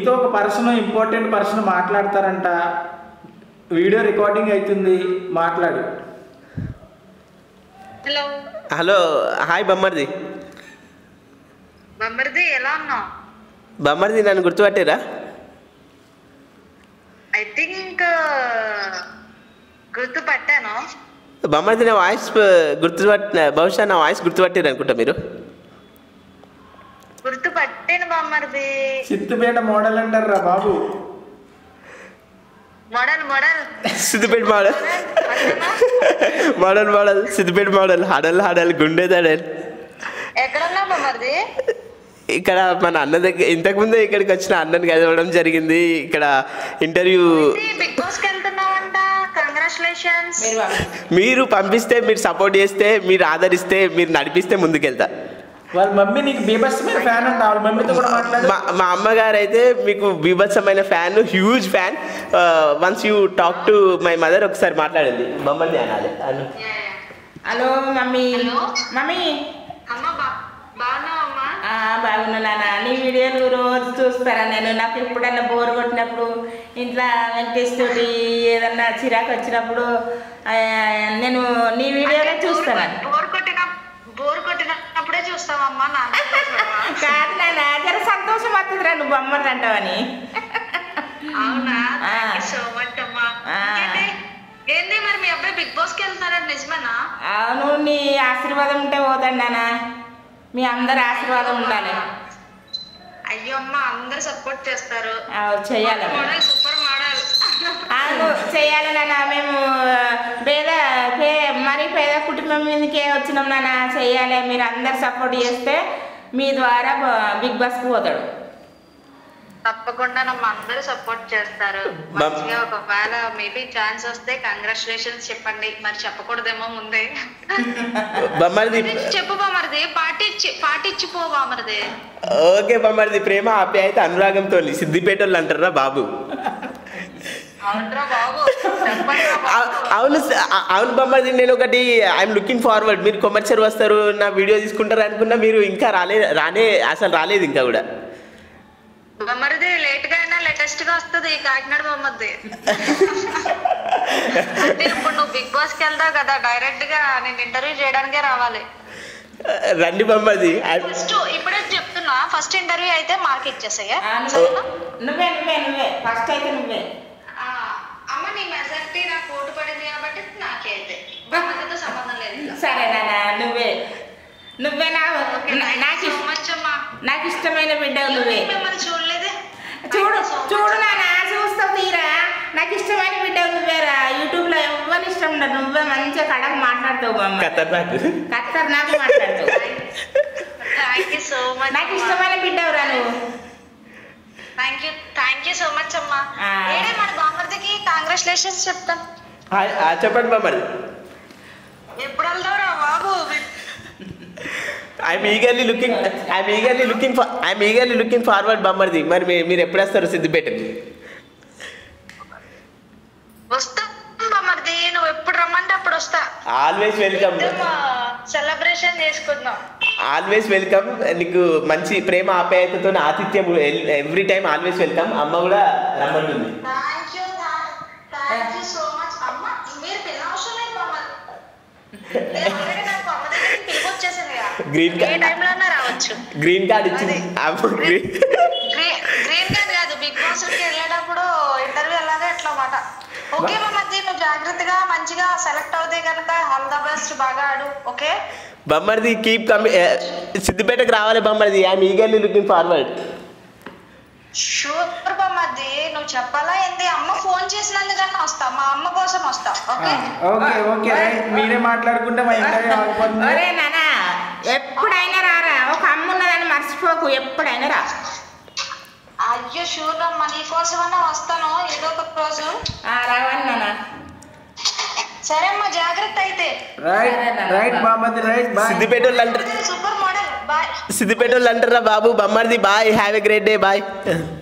మీతో ఒక person important person మాట్లాడతారంట వీడియో రికార్డింగ్ అవుతుంది మాట్లాడు హలో హలో హాయ్ బమ్మర్ది బొమ్మరిది ఎలా ఉన్నావు బమ్మర్ది నన్ను గుర్తుపట్టారా ఐ థింక్ గుర్తుపట్టాను బమ్మర్ది నా వాయిస్ గుర్తుపట్టిన బహుశా నా వాయిస్ గుర్తుపట్టారు అనుకుంటా మీరు గుర్తుపట్టాను బొమ్మరిది చిత్తుపేట మోడల్ అంటారా బాబు model model Siddipet model model model Siddipet model హడల్ హడల్ గుండె దడల్ ఎక్కడున్నావు బొమ్మరిది ఇక్కడ మన అన్న దగ్గర ఇంతకుముందే ఇక్కడికి వచ్చిన అన్నని కలవడం జరిగింది ఇక్కడ ఇంటర్వ్యూ బిగ్ బాస్ కి వెళ్తున్నావంట కంగ్రాచులేషన్స్ మీరు పంపిస్తే మీరు సపోర్ట్ చేస్తే మీరు ఆదరిస్తే మీరు నడిపిస్తే ముందుకెళ్తా వాళ్ళ మమ్మీ నీకు బీభత్సమైన ఫ్యాన్ అంట వాళ్ళ మమ్మీతో కూడా మాట్లాడు మా మా అమ్మగారు అయితే మీకు బీభత్సమైన fan huge fan once you talk to my mother ఒకసారి మాట్లాడండి మమ్మల్ని అనాలి అను హలో మమ్మీ హలో. మమ్మీ అమ్మ బా బాగున్నావమ్మా ఆ, బాగున్నా నాన్న నీ వీడియోలు రోజు చూస్తారా నేను నాకు ఎప్పుడన్నా బోర్ కొట్టినప్పుడు ఇంట్లో వెంకటేష్ తోటి ఏదన్నా చిరాకు వచ్చినప్పుడు ఆ, నేను నీ వీడియోలే చూస్తాను బోర్ కొట్టిన బోర్ కొట్టినప్పుడే చూస్తావమ్మా నా కాదు నాన్న జర సంతోషం వస్తుందిరా నువ్వు బొమ్మలు అంటావని అవునా ఆ. సో మచ్ అమ్మా ఆ. ఇంకేంటి? ఏంది మరి మీ అబ్బాయి బిగ్ బాస్ కి వెళ్తున్నారని నిజమేనా అవును నీ ఆశీర్వాదం ఉంటే పోతాడు నాన్న మీ అందరి ఆశీర్వాదం ఉండాలి అయ్యో అమ్మ అందరు సపోర్ట్ చేస్తారు ఆ, చెయ్యాలి మోడల్ సూపర్ మోడల్ అవును చేయాలి నాన్న మేము పేద పే మరి పేద కుటుంబం మీదకే వచ్చినాం నాన్న చెయ్యాలి మీరు అందరు సపోర్ట్ చేస్తే మీ ద్వారా బ- బిగ్ బాస్కి పోతాడు తప్పకుండా నమ్మ అందరూ సపోర్ట్ చేస్తారు బా- మంచిగా ఒకవేళ మేబీ ఛాన్స్ వస్తే కంగ్రాచులేషన్స్ చెప్పండి మరి చెప్పకూడదేమో ముందే బొమ్మది చెప్పు బామరిది పార్టీ ఇచ్చి పార్టీ ఇచ్చి పో బామరిది ఓకే బొమ్మది ప్రేమ ఆప్యాయత అనురాగంతో సిద్దిపేట వాళ్ళు అంటారా బాబు అవునరా బాబు చెప్పండి రా అ- బాబు. అవును స- అ- అవును బొమ్మది నేను ఒకటి ఐఎమ్ లుకింగ్ ఫార్వర్డ్ మీరు కొమర్షియల్ వస్తారు నా వీడియో తీసుకుంటారు అనుకున్నా మీరు ఇంకా రాలే రానే అసలు రాలేదు ఇంకా కూడా బొమ్మరిది లేట్ గా అయినా లేటెస్ట్ గా వస్తుంది ఈ కాకినాడ బొమ్మది అంటే ఇప్పుడు నువ్వు బిగ్ బాస్ కి వెళ్తావు కదా డైరెక్ట్ గా నేను ఇంటర్వ్యూ చేయడానికే రావాలి రండి బొమ్మది ఐ- ఫస్ట్ ఇప్పుడే చెప్తున్నా ఫస్ట్ ఇంటర్వ్యూ అయితే మార్క్ ఇచ్చేసాయా ఆ, నువ్వే నువ్వే నువ్వే నువ్వే ఫస్ట్ అయితే నువ్వే ఆ, అమ్మ నీ మెజారిటీ నాకు ఓటు పడింది కాబట్టి నాకే అయితే బాధ్యతతో సంబంధం లేదు ఇంకా. సరే నాన్న నువ్వే నువ్వే నా ఓకే, నా- thank you నాకు so ఇష్ట- much అమ్మా. నాకు ఇష్టమైన బిడ్డవు నువ్వే మిమ్మల్ని చూడలేదే చూడు Thank you so much. చూడు నాన్న చూస్తావు తీరా నాకు ఇష్టమైన బిడ్డవు నువ్వేరా యూట్యూబ్ లో ఎవరు ఇష్టం ఉండదు నువ్వే మంచిగా కడకు మాట్లాడతావు బొమ్మ ఖతర్నాక్ కత్తర్ నాకు మాట్లాడతావు థ్యాంక్ యూ సో మచ్ నాకు ఇష్టమైన బిడ్డవురా నువ్వు thank you thank you so much అమ్మా ఆ. ఏడే మన బామర్దికి కంగ్రాచులేషన్స్ చెప్తాం హాయ్, ఆ, చెప్పండి బొమ్మది ఎప్పుడు వెళ్తావురా బాబు I'm eagerly looking I'm eagerly looking I'm eagerly looking forward బొమ్మది మరి మీ- మీరు ఎప్పుడు వస్తారు సిద్దిపేటకి వస్తా బామర్ది నువ్వు ఎప్పుడు రమ్మంటే అప్పుడు వస్తా ఆల్వేస్ వెల్కమ్ సెలబ్రేషన్ చేసుకుందాం ఆల్వేస్ వెల్కమ్ నీకు మంచి ప్రేమ ఆప్యాయతతో ఆతిథ్యం ఎవ్రీ టైం ఆల్వేస్ వెల్కమ్ అమ్మ కూడా రమ్మంటుంది thank you thank you so much అమ్మ మీరు పిల్ల అవసరం లేదు బామ్మర్ నేను already నాకు అమ్మ దగ్గరికి పిలుపు వచ్చేసింది కదా. Green card. ఏ టైంలో అయినా రావచ్చు గ్రీన్ కార్డ్ ఇచ్చింది అదే. అమ్మ గ్రీన్ గ్రీన్ గ్రీన్ కార్డ్ కాదు బిగ్ బాస్ కి వెళ్ళేటప్పుడు ఇంటర్వ్యూ ఎలాగా ఎట్లా మాట ఓకే మా మధ్య నువ్వు జాగ్రత్తగా మంచిగా సెలెక్ట్ అవుతే కనుక ఆల్ ద బెస్ట్ బాగా ఆడు ఓకే బొమ్మది కీప్ కమి సిద్దిపేటకు రావాలి బొమ్మది I'm eagerly looking forward sure బామ్మది నువ్వు చెప్పాలా ఏంది అమ్మ ఫోన్ చేసినందుకన్నా వస్తా మా అమ్మ కోసం వస్తా ఓకే ఓకే ఓకే రైట్ మీరే మాట్లాడుకుంటే మా ఇంటర్వ్యూ ఆగిపోతుంది ఒరే నాన్న ఎప్పుడైనా రారా ఒక అమ్మ ఉన్నదని మర్చిపోకు ఎప్పుడైనా రా అయ్యో షూర్ అమ్మ నీ కోసమన్నా వస్తాను ఏదో ఒక రోజు ఆ, రావాలి నాన్న సరే అమ్మా జాగ్రత్త అయితే రైట్ సరే నాన్న. రైట్ బామ్మది రైట్ బాయ్ సిద్దిపేట వాళ్ళు అంటారు సూపర్ మోడల్ బాయ్ సిద్దిపేట వాళ్ళు అంటారా బాబు బొమ్మది bye have a great day bye